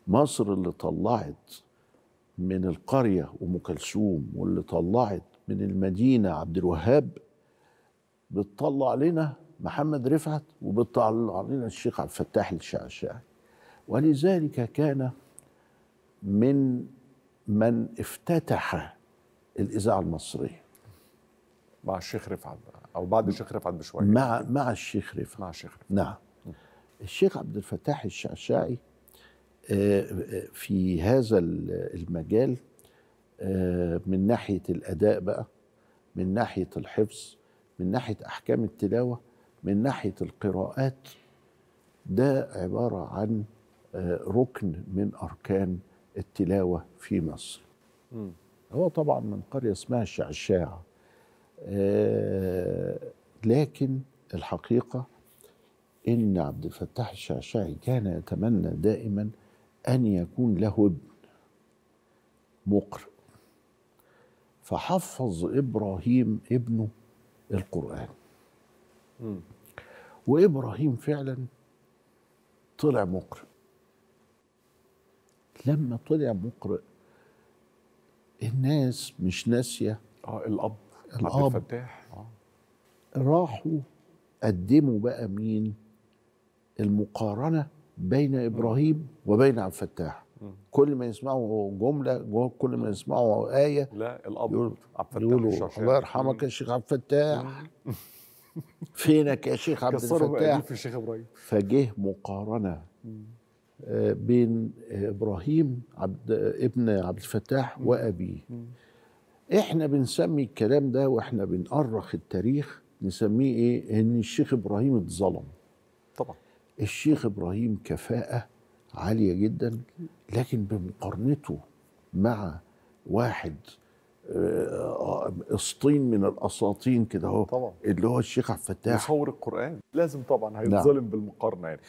مصر اللي طلعت من القريه ام كلثوم واللي طلعت من المدينه عبد الوهاب بتطلع لنا محمد رفعت وبتطلع لنا الشيخ عبد الفتاح الشعشاعي ولذلك كان من من افتتح الاذاعه المصريه مع الشيخ رفعت بقى او بعد الشيخ رفعت بشويه مع مع الشيخ رفعت مع الشيخ رفعت نعم الشيخ عبد الفتاح الشعشاعي آه، آه، في هذا ال- المجال آه، من ناحية الأداء بقى من ناحية الحفظ من ناحية أحكام التلاوة من ناحية القراءات ده عبارة عن آه، ركن من أركان التلاوة في مصر مم. هو طبعا من قرية اسمها الشعشاع آه، لكن الحقيقة إن عبد الفتاح الشعشاعي كان يتمنى دائما أن يكون له ابن مقرئ فحفظ إبراهيم ابنه القرآن مم. وإبراهيم فعلا طلع مقرئ لما طلع مقرئ الناس مش ناسيه اه الاب الأب. عبد الفتاح اه راحوا قدموا بقى مين المقارنه بين ابراهيم وبين عبد الفتاح مم. كل ما يسمعوا جمله جو- كل ما يسمعوا ايه لا الاب يقول- عبد الفتاح يقولوا الشعشاعي. الله يرحمك يا شيخ عبد الفتاح فينك يا شيخ عبد كسروا الفتاح مقاديف الشيخ ابراهيم فجه مقارنه آه، بين آه، ابراهيم عبد ابن عبد الفتاح وابيه احنا بنسمي الكلام ده واحنا بنأرخ التاريخ نسميه ايه ان الشيخ ابراهيم اتظلم طبعا الشيخ ابراهيم كفاءة عالية جدا لكن بمقارنته مع واحد آه، اسطين من الاساطين كده اهو طبعا اللي هو الشيخ عبد الفتاح مصور القران لازم طبعا هيتظلم بالمقارنه يعني